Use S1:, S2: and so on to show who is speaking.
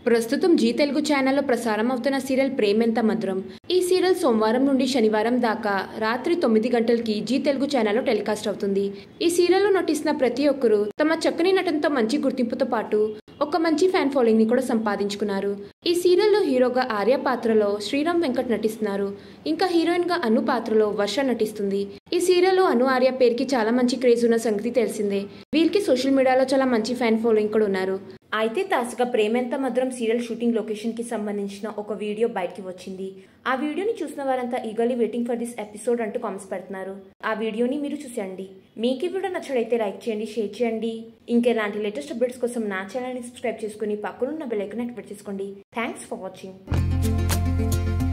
S1: ప్రస్తుతం జీ తెలుగు ఛానల్లో ప్రసారం అవుతున్న సీరియల్ ప్రేమెంత మధురం ఈ సీరియల్ సోమవారం నుండి శనివారం దాకా రాత్రి తొమ్మిది గంటలకి జీ తెలుగు ఛానల్లో టెలికాస్ట్ అవుతుంది ఈ సీరియల్లో నటిస్తున్న ప్రతి ఒక్కరూ తమ చక్కని నటనతో మంచి గుర్తింపుతో పాటు ఒక మంచి ఫ్యాన్ ఫాలోయింగ్ ని కూడా సంపాదించుకున్నారు ఈ సీరియల్లో హీరోగా ఆర్య పాత్రలో శ్రీరామ్ వెంకట్ నటిస్తున్నారు ఇంకా హీరోయిన్ గా అను పాత్రలో వర్ష నటిస్తుంది ఈ సీరియల్లో అను ఆర్య పేరుకి చాలా మంచి క్రేజ్ ఉన్న సంగతి తెలిసిందే వీరికి సోషల్ మీడియాలో చాలా మంచి ఫ్యాన్ ఫాలోయింగ్ కూడా ఉన్నారు అయితే తాజాగా ప్రేమెంత మధురం సీరియల్ షూటింగ్ లొకేషన్ కి సంబంధించిన ఒక వీడియో బయటికి వచ్చింది ఆ వీడియోని చూసిన వారంతా eagerly waiting for this episode అంటూ కామెంట్స్ పెడుతున్నారు ఆ వీడియోని మీరు చూసేయండి మీకు ఈ వీడియో నచ్చడైతే లైక్ చేయండి షేర్ చేయండి ఇంకెలాంటి లేటెస్ట్ అప్డేట్స్ కోసం నా ఛానల్ని సబ్స్క్రైబ్ చేసుకుని పక్కనున్న బెల్ ఐకాన్ యాక్టివేట్ చేసుకోండి థ్యాంక్స్ ఫర్ వాచింగ్